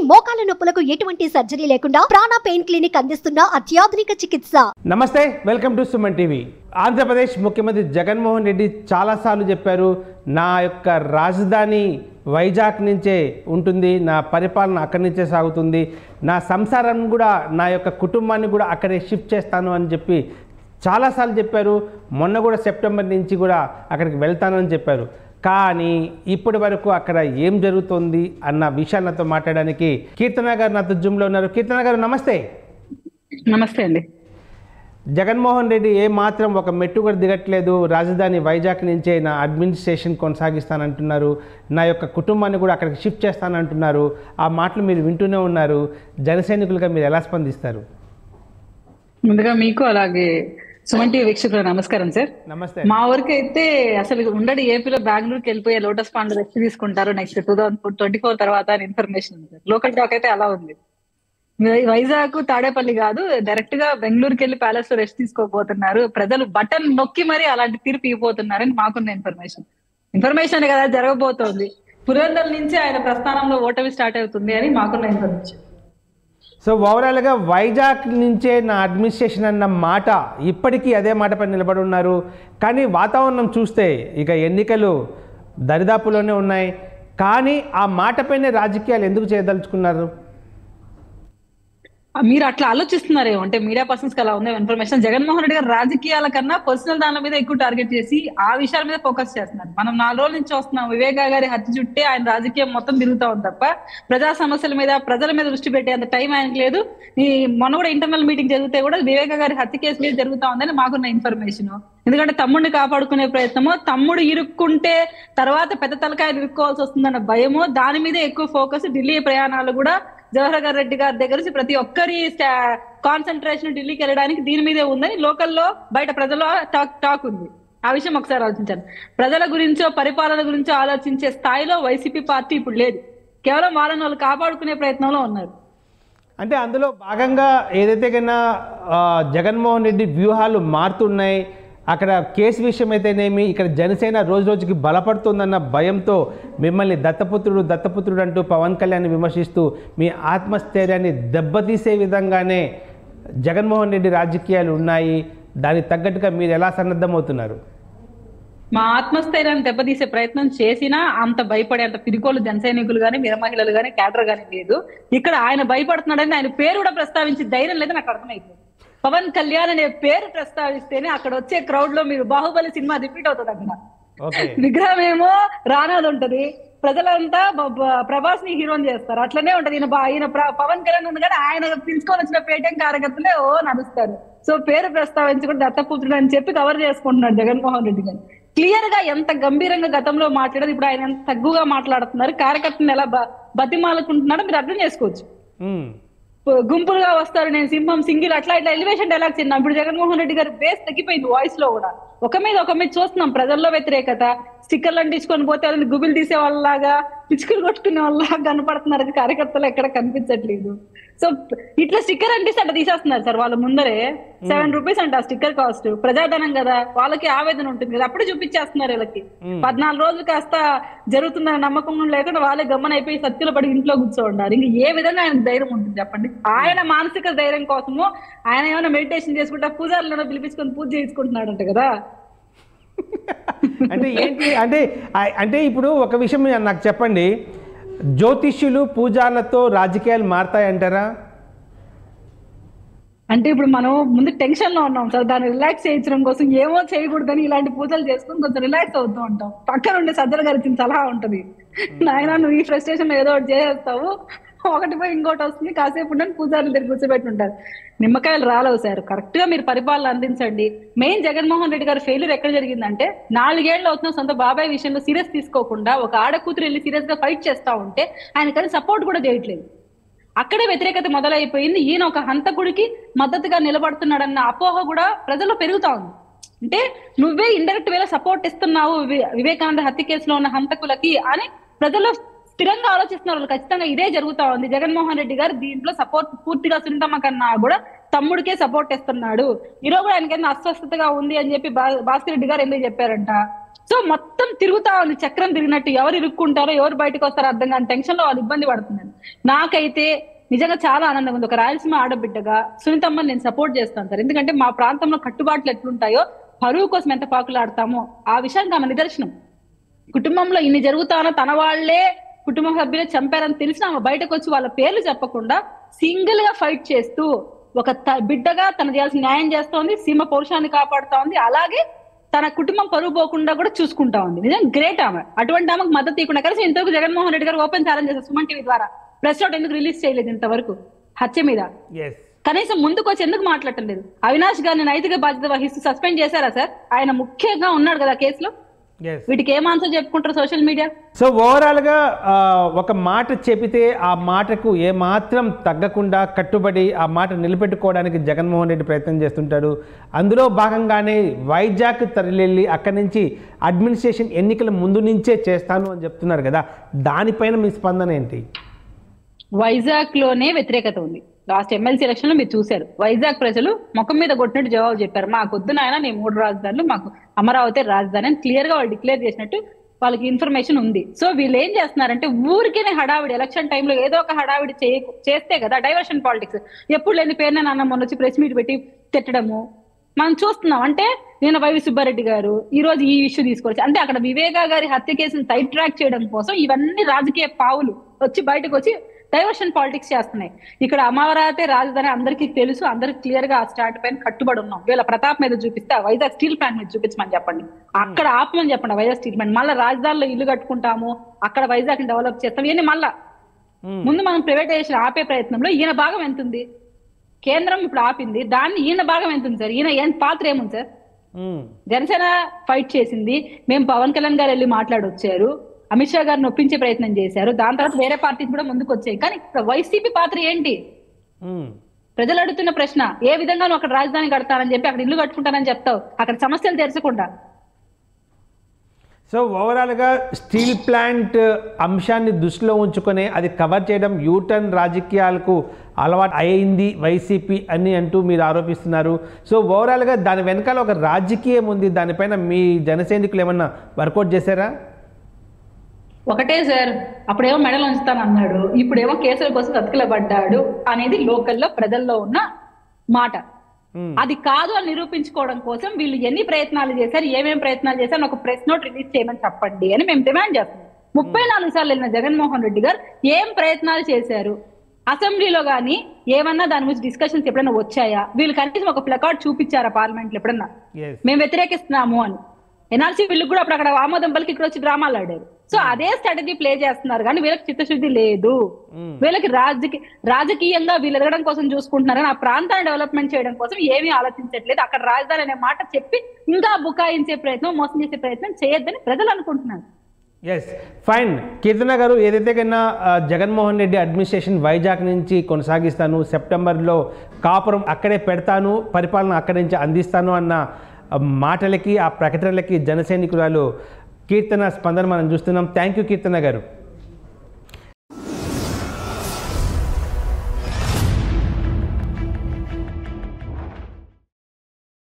మోకాల నొప్పులకు ఎటువంటి సర్జరీ లేకుండా ప్రాణ పెయిన్ క్లినిక్ అందిస్తున్న అత్యాధునిక చికిత్స నమస్తే welcome to Suman TV Andhra Pradesh ముఖ్యమంత్రి జగన్మోహన్ రెడ్డి చాలాసార్లు చెప్పారు నా యొక్క రాజధాని వైజాగ్ నుంచే ఉంటుంది నా పరిపాలన అక్కడి నుంచే సాగుతుంది నా సంసారం కూడా నా యొక్క కుటుంబాన్ని కూడా అక్కడే షిఫ్ట్ చేస్తాను అని చెప్పి చాలాసార్లు చెప్పారు మొన్న కూడా సెప్టెంబర్ నుంచి కూడా అక్కడికి వెళ్తాను అని చెప్పారు కానీ ఇప్పటి వరకు అక్కడ ఏం జరుగుతుంది అన్న విషయాలు నాతో మాట్లాడడానికి కీర్తన గారు నాతో జూమ్లో ఉన్నారు కీర్తన గారు నమస్తే నమస్తే అండి జగన్మోహన్ రెడ్డి ఏ మాత్రం ఒక మెట్టు కూడా దిగట్లేదు రాజధాని వైజాగ్ నుంచే నా అడ్మినిస్ట్రేషన్ కొనసాగిస్తానంటున్నారు నా యొక్క కుటుంబాన్ని కూడా అక్కడికి షిఫ్ట్ చేస్తానంటున్నారు ఆ మాటలు మీరు వింటూనే ఉన్నారు జనసైనికులుగా మీరు ఎలా స్పందిస్తారు ముందుగా మీకు అలాగే సుమన్ టీవీ వీక్షకులు నమస్కారం సార్ నమస్తే మా వరకు అయితే అసలు ఉండడు ఏపీలో బెంగళూరుకి వెళ్ళిపోయే లోటస్ పాండ్ రెస్ట్ తీసుకుంటారు next two thousand twenty four తర్వాత అని ఇన్ఫర్మేషన్ ఉంది సార్ లోకల్ టాక్ అయితే అలా ఉంది వై- వైజాగ్ తాడేపల్లి కాదు డైరెక్ట్ గా బెంగళూరుకి వెళ్ళి ప్యాలెస్ లో రెస్ట్ తీసుకోబోతున్నారు ప్రజలు బటన్ నొక్కి మరీ అలాంటి తీర్పు ఇవ్వబోతున్నారని మాకున్న ఇన్ఫర్మేషన్ ఇన్ఫర్మేషన్ కదా జరగబోతోంది పురందర్ నుంచి ఆయన ప్రస్థానంలో ఓటమి స్టార్ట్ అవుతుంది అని మాకున్న ఇన్ఫర్మేషన్ సో ఓవరాల్గా వైజాగ్ నుంచే నా అడ్మినిస్ట్రేషన్ అన్న మాట ఇప్పటికీ అదే మాటపై నిలబడి ఉన్నారు కానీ వాతావరణం చూస్తే ఇక ఎన్నికలు దరిదాపులోనే ఉన్నాయి కానీ ఆ మాటపైనే రాజకీయాలు ఎందుకు చేయదలుచుకున్నారు మీరు అట్లా ఆలోచిస్తున్నారేమో అంటే మీడియా పర్సన్స్ కి అలా ఉంది ఇన్ఫర్మేషన్ జగన్మోహన్ రెడ్డి గారు రాజకీయాల కన్నా పర్సనల్ దాని మీద ఎక్కువ టార్గెట్ చేసి ఆ విషయాల మీద ఫోకస్ చేస్తున్నారు మనం నాలుగు రోజుల నుంచి వస్తున్నాం వివేకా గారి హత్య చుట్టే ఆయన రాజకీయం మొత్తం తిరుగుతా ఉంది తప్ప ప్రజా సమస్యల మీద ప్రజల మీద దృష్టి పెట్టే అంత టైం ఆయనకి లేదు ఈ మొన్న కూడా ఇంటర్నల్ మీటింగ్ జరిగితే కూడా వివేకా గారి హత్య కేసు మీద జరుగుతా ఉందని మాకున్న ఇన్ఫర్మేషన్ ఎందుకంటే తమ్ముడిని కాపాడుకునే ప్రయత్నమో తమ్ముడు ఇరుక్కుంటే తర్వాత పెద్ద తలకాయలు ఇరుక్కోవాల్సి వస్తుందన్న భయమో దాని మీదే ఎక్కువ ఫోకస్ ఢిల్లీ ప్రయాణాలు కూడా జవహర్ రెడ్డి గారి దగ్గర నుంచి ప్రతి ఒక్కరి కాన్సన్ట్రేషన్ ఢిల్లీకి వెళ్ళడానికి దీని మీదే ఉందని లోకల్లో బయట ప్రజల్లో టాక్ టాక్ ఉంది ఆ విషయం ఒకసారి ఆలోచించాను ప్రజల గురించో పరిపాలన గురించో ఆలోచించే స్థాయిలో వైసీపీ పార్టీ ఇప్పుడు లేదు కేవలం వాళ్ళని వాళ్ళు కాపాడుకునే ప్రయత్నంలో ఉన్నారు అంటే అందులో భాగంగా ఏదైతే కన్నా ఆ, జగన్మోహన్ రెడ్డి వ్యూహాలు మారుతున్నాయి అక్కడ కేసు విషయం అయితేనేమి ఇక్కడ జనసేన రోజు రోజుకి బలపడుతుందన్న భయంతో మిమ్మల్ని దత్తపుత్రుడు దత్తపుత్రుడు అంటూ పవన్ కళ్యాణ్ విమర్శిస్తూ మీ ఆత్మస్థైర్యాన్ని దెబ్బతీసే విధంగానే జగన్మోహన్ రెడ్డి రాజకీయాలు ఉన్నాయి దానికి తగ్గట్టుగా మీరు ఎలా సన్నద్ధమవుతున్నారు మా ఆత్మస్థైర్యాన్ని దెబ్బతీసే ప్రయత్నం చేసినా అంత భయపడే అంత పిరికోలు జన సైనికులు గానీ వీర మహిళలు గానీ క్యాడర్ గానీ లేదు ఇక్కడ ఆయన భయపడుతున్నాడని ఆయన పేరు కూడా ప్రస్తావించి ధైర్యం లేదు నాకు అర్థమైపోయింది పవన్ కళ్యాణ్ అనే పేరు ప్రస్తావిస్తేనే అక్కడ వచ్చే క్రౌడ్ లో మీరు బాహుబలి సినిమా రిపీట్ అవుతుంది అక్కడ ఓకే విగ్రహం ఏమో రానాది ఉంటది ప్రజలంతా బ- బ- ప్రభాస్ ని హీరోని చేస్తారు అట్లనే ఉంటది ఈయన బా- ఈయన ప్ర- పవన్ కళ్యాణ్ ఉంది కానీ ఆయన పిలుచుకొని వచ్చిన పేటెం కార్యకర్తలే ఓ నడుస్తారు సో పేరు ప్రస్తావించి కూడా దత్తపుత్రుడు అని చెప్పి కవర్ చేసుకుంటున్నాడు జగన్మోహన్ రెడ్డి గారు క్లియర్ గా ఎంత గంభీరంగా గతంలో మాట్లాడేది ఇప్పుడు ఆయన ఎంత తగ్గుగా మాట్లాడుతున్నారు కార్యకర్తను ఎలా బ- బతిమాలుకుంటున్నారో మీరు అర్థం చేసుకోవచ్చు ఉమ్. గుంపులుగా వస్తారు నేను సింహం సింగిల్ అట్లా ఇట్లా ఎలివేషన్ డైలాగ్స్ విన్నాం ఇప్పుడు జగన్మోహన్ రెడ్డి గారి బేస్ తగ్గిపోయింది వాయిస్ లో కూడా ఒక మీద ఒక మీద చూస్తున్నాం ప్రజల్లో వ్యతిరేకత స్టిక్కర్లు అంటించుకొని పోతే వాళ్ళని గుబిలు తీసే వాళ్ళలాగా పిచ్చుకలు కొట్టుకునే వాళ్ళలాగా కనపడుతున్నారు కార్యకర్తలు ఎక్కడ కనిపించట్లేదు సో ఇట్లా స్టిక్కర్ అంటిస్తే అట్లా తీసేస్తున్నారు సార్ వాళ్ళ ముందరే సెవెన్ రూపీస్ అంట ఆ స్టిక్కర్ కాస్ట్ ప్రజాధనం కదా వాళ్ళకి ఆవేదన ఉంటుంది కదా అప్పుడే చూపించేస్తున్నారు వీళ్ళకి Hmm. పద్నాలుగు రోజులు కాస్త జరుగుతుందన్న నమ్మకం లేకుండా వాళ్ళే గమ్మన అయిపోయి సత్యులు పడి ఇంట్లో కూర్చోండారు ఇంక ఏ విధంగా ఆయనకు ధైర్యం ఉంటుంది చెప్పండి ఆయన మానసిక ధైర్యం కోసము ఆయన ఏమైనా మెడిటేషన్ చేసుకుంటా పూజారులను పిలిపించుకొని పూజ చేసుకుంటున్నాడంట కదా అంటే ఏంటి అంటే ఆ- అంటే ఇప్పుడు ఒక విషయం మీరు నాకు చెప్పండి జ్యోతిష్యులు పూజార్లతో రాజకీయాలు మారతాయంటారా అంటే ఇప్పుడు మనం ముందు టెన్షన్ లో ఉన్నాం సార్ దాన్ని రిలాక్స్ చేయించడం కోసం ఏమో చేయకూడదని ఇలాంటి పూజలు చేసుకుని కొంచెం రిలాక్స్ అవుతూ ఉంటాం పక్కన ఉండే సజ్జల గారి ఇచ్చిన సలహా ఉంటది నాయన నువ్వు ఈ ఫ్రస్ట్రేషన్ ఏదో ఒకటి చేసేస్తావు ఒకటి పోయి ఇంకోటి వస్తుంది కాసేపు ఉండని పూజారులు దగ్గర కూర్చోబెట్టి ఉంటారు నిమ్మకాయలు రాలవు సార్ కరెక్ట్ గా మీరు పరిపాలన అందించండి మెయిన్ జగన్మోహన్ రెడ్డి గారి ఫెయిల్యూర్ ఎక్కడ జరిగిందంటే నాలుగేళ్లు అవుతున్న సొంత బాబాయ్ విషయంలో సీరియస్ తీసుకోకుండా ఒక ఆడ కూతురు వెళ్ళి సీరియస్ గా ఫైట్ చేస్తా ఉంటే ఆయన కానీ సపోర్ట్ కూడా చేయట్లేదు అక్కడే వ్యతిరేకత మొదలైపోయింది ఈయన ఒక హంతకుడికి మద్దతుగా నిలబడుతున్నాడన్న అపోహ కూడా ప్రజల్లో పెరుగుతా ఉంది అంటే నువ్వే ఇండైరెక్ట్ వేలో సపోర్ట్ ఇస్తున్నావు వివే- వివేకానంద హత్య కేసులో ఉన్న హంతకులకి అని ప్రజల్లో స్థిరంగా ఆలోచిస్తున్నారు వాళ్ళు ఖచ్చితంగా ఇదే జరుగుతా ఉంది జగన్మోహన్ రెడ్డి గారు దీంట్లో సపోర్ట్ పూర్తిగా సునీతమ్మ కన్నా కూడా తమ్ముడికే సపోర్ట్ ఇస్తున్నాడు ఈరోజు కూడా ఆయనకి ఏదైనా అస్వస్థతగా ఉంది అని చెప్పి భా- భాస్కర్ రెడ్డి గారు ఎందుకు చెప్పారంట సో మొత్తం తిరుగుతా ఉంది చక్రం తిరిగినట్టు ఎవరు ఇరుక్కుంటారో ఎవరు బయటకు వస్తారో అర్థం కాని టెన్షన్ లో వాళ్ళు ఇబ్బంది పడుతున్నారు నాకైతే నిజంగా చాలా ఆనందంగా ఉంది ఒక రాయలసీమ ఆడబిడ్డగా సునీతమ్మని నేను సపోర్ట్ చేస్తాను సార్ ఎందుకంటే మా ప్రాంతంలో కట్టుబాట్లు ఎట్లుంటాయో పరువు కోసం ఎంత పాకులాడతామో ఆ విషయానికి ఆమె నిదర్శనం కుటుంబంలో ఇన్ని జరుగుతానో తన వాళ్ళే కుటుంబ సభ్యులే చంపారని తెలిసిన ఆమె బయటకు వచ్చి వాళ్ళ పేర్లు చెప్పకుండా సింగిల్ గా ఫైట్ చేస్తూ ఒక త- బిడ్డగా తన చేయాల్సిన న్యాయం చేస్తోంది సీమ పౌరుషాన్ని కాపాడుతా ఉంది అలాగే తన కుటుంబం పరువు పోకుండా కూడా చూసుకుంటా ఉంది నిజం గ్రేట్ ఆమె అటువంటి ఆమెకు మద్దతు ఇవ్వకుండా కలిసి ఇంతవరకు జగన్మోహన్ రెడ్డి గారు ఓపెన్ ఛాలెంజ్ చేశారు సుమన్ టీవీ ద్వారా ప్రెస్ నోట్ ఎందుకు రిలీజ్ చేయలేదు ఇంతవరకు హత్య మీద ఎస్ కనీసం ముందుకు వచ్చి ఎందుకు మాట్లాడటం లేదు అవినాష్ గారిని నైతిక బాధ్యత వహిస్తూ సస్పెండ్ చేశారా సార్ ఆయన ముఖ్యంగా ఉన్నాడు కదా కేసులో ఎస్ వీటికి ఏం ఆన్సర్ చెప్పుకుంటారు సోషల్ మీడియా సో ఓవరాల్గా ఆ, ఒక మాట చెబితే ఆ మాటకు ఏమాత్రం తగ్గకుండా కట్టుబడి ఆ మాట నిలబెట్టుకోవడానికి జగన్మోహన్ రెడ్డి ప్రయత్నం చేస్తుంటాడు అందులో భాగంగానే వైజాగ్ తరలివెళ్ళి అక్కడి నుంచి అడ్మినిస్ట్రేషన్ ఎన్నికల ముందు నుంచే చేస్తాను అని చెప్తున్నారు కదా దానిపైన మీ స్పందన ఏంటి వైజాగ్ లోనే వ్యతిరేకత ఉంది లాస్ట్ ఎమ్మెల్సీ ఎలక్షన్ లో మీరు చూశారు వైజాగ్ ప్రజలు ముఖం మీద కొట్టినట్టు జవాబు చెప్పారు మాకు వద్దు నాయన నీ మూడు రాజధానులు మాకు అమరావతి రాజధాని అని క్లియర్ గా వాళ్ళు డిక్లేర్ చేసినట్టు వాళ్ళకి ఇన్ఫర్మేషన్ ఉంది సో వీళ్ళు ఏం చేస్తున్నారంటే ఊరికేనే హడావిడి ఎలక్షన్ టైంలో ఏదో ఒక హడావిడి చేయ చేస్తే కదా డైవర్షన్ పాలిటిక్స్ ఎప్పుడు లేని పేరున నాన్న మొన్న వచ్చి ప్రెస్ మీట్ పెట్టి తిట్టడము మనం చూస్తున్నాం అంటే నేను వైవి సుబ్బారెడ్డి గారు ఈ రోజు ఈ ఇష్యూ తీసుకొచ్చి అంటే అక్కడ వివేకా గారి హత్య కేసును సైడ్ ట్రాక్ చేయడం కోసం ఇవన్నీ రాజకీయ పావులు వచ్చి బయటకు వచ్చి డైవర్షన్ పాలిటిక్స్ చేస్తున్నాయి ఇక్కడ అమరావతి రాజధాని అందరికీ తెలుసు అందరికి క్లియర్ గా ఆ స్టార్ట్ పైన కట్టుబడి ఉన్నాం వీళ్ళ ప్రతాప్ మీద చూపిస్తే ఆ వైజాగ్ స్టీల్ ప్లాంట్ మీద చూపించమని చెప్పండి అక్కడ ఆపమని చెప్పండి ఆ వైజాగ్ స్టీల్ ప్లాంట్ మళ్ళీ రాజధానిలో ఇల్లు కట్టుకుంటాము అక్కడ వైజాగ్ ని డెవలప్ చేస్తాం ఇవన్నీ మళ్ళా ముందు మనం ప్రైవేటైజేషన్ ఆపే ప్రయత్నంలో ఈయన భాగం ఎంత ఉంది కేంద్రం ఇప్పుడు ఆపింది దాన్ని ఈయన భాగం ఎంత ఉంది సార్ ఈయన ఏం పాత్ర ఏముంది సార్ మ్మ్. జనసేన ఫైట్ చేసింది మేము పవన్ కళ్యాణ్ గారు వెళ్ళి మాట్లాడొచ్చారు అమిత్ షా గారిని ఒప్పించే ప్రయత్నం చేశారు దాని తర్వాత వేరే పార్టీస్ కూడా ముందుకు వచ్చాయి కానీ ఇక్కడ వైసీపీ పాత్ర ఏంటి మ్మ్. ప్రజలు అడుగుతున్న ప్రశ్న ఏ విధంగా నువ్వు అక్కడ రాజధాని కడతానని చెప్పి అక్కడ ఇల్లు కట్టుకుంటానని చెప్తావు అక్కడ సమస్యలు తెరచకుండా సో ఓవరాల్గా స్టీల్ ప్లాంట్ అంశాన్ని దృష్టిలో ఉంచుకొని అది కవర్ చేయడం యూటర్న్ రాజకీయాలకు అలవాటు అయింది వైసీపీ అని అంటూ మీరు ఆరోపిస్తున్నారు సో ఓవరాల్గా దాని వెనకాల ఒక రాజకీయం ఉంది దానిపైన మీ జనసైనికులు ఏమన్నా వర్కౌట్ చేశారా ఒకటే సార్ అప్పుడేమో మెడలు ఉంచుతానన్నాడు ఇప్పుడేమో కేసుల కోసం బతుకులబడ్డాడు అనేది లోకల్లో ప్రజల్లో ఉన్న మాట మ్మ్. అది కాదు అని నిరూపించుకోవడం కోసం వీళ్ళు ఎన్ని ప్రయత్నాలు చేశారు ఏమేం ప్రయత్నాలు చేశారు అని ఒక ప్రెస్ నోట్ రిలీజ్ చేయమని చెప్పండి అని మేము డిమాండ్ చేస్తున్నాం ముప్పై నాలుగు సార్లు వెళ్ళిన జగన్మోహన్ రెడ్డి గారు ఏం ప్రయత్నాలు చేశారు అసెంబ్లీలో గానీ ఏమన్నా దాని గురించి డిస్కషన్స్ ఎప్పుడైనా వచ్చాయా వీళ్ళు కనీసం ఒక ప్లకార్డ్ చూపించారా పార్లమెంట్ లో ఎప్పుడన్నా ఎస్ మేము వ్యతిరేకిస్తున్నాము అని ఎన్ఆర్సీ వీళ్ళకి కూడా అప్పుడు అక్కడ ఆమోదం పలికి ఇక్కడ వచ్చి డ్రామాలు ఆడారు సో అదే స్ట్రాటజీ ప్లే చేస్తున్నారు కానీ వీళ్ళకి చిత్తశుద్ధి లేదు వీళ్ళకి రాజకీయ రాజకీయంగా వీళ్ళు ఎదగడం కోసం చూసుకుంటున్నారు ఆ ప్రాంతాన్ని డెవలప్మెంట్ చేయడం కోసం ఏమీ ఆలోచించట్లేదు అక్కడ రాజధాని అనే మాట చెప్పి ఇంకా బుకాయించే ప్రయత్నం మోసం చేసే ప్రయత్నం చేయొద్దని ప్రజలు అనుకుంటున్నారు ఎస్ ఫైన్ కీర్తన గారు ఏదైతే కన్నా ఆ, జగన్మోహన్ రెడ్డి అడ్మినిస్ట్రేషన్ వైజాగ్ నుంచి కొనసాగిస్తాను సెప్టెంబర్లో కాపురం అక్కడే పెడతాను పరిపాలన అక్కడి నుంచి అందిస్తాను అన్న ఆ, మాటలకి ఆ ప్రకటనలకి జనసైనికురాలు కీర్తన స్పందన మనం చూస్తున్నాం థ్యాంక్ యూ కీర్తన గారు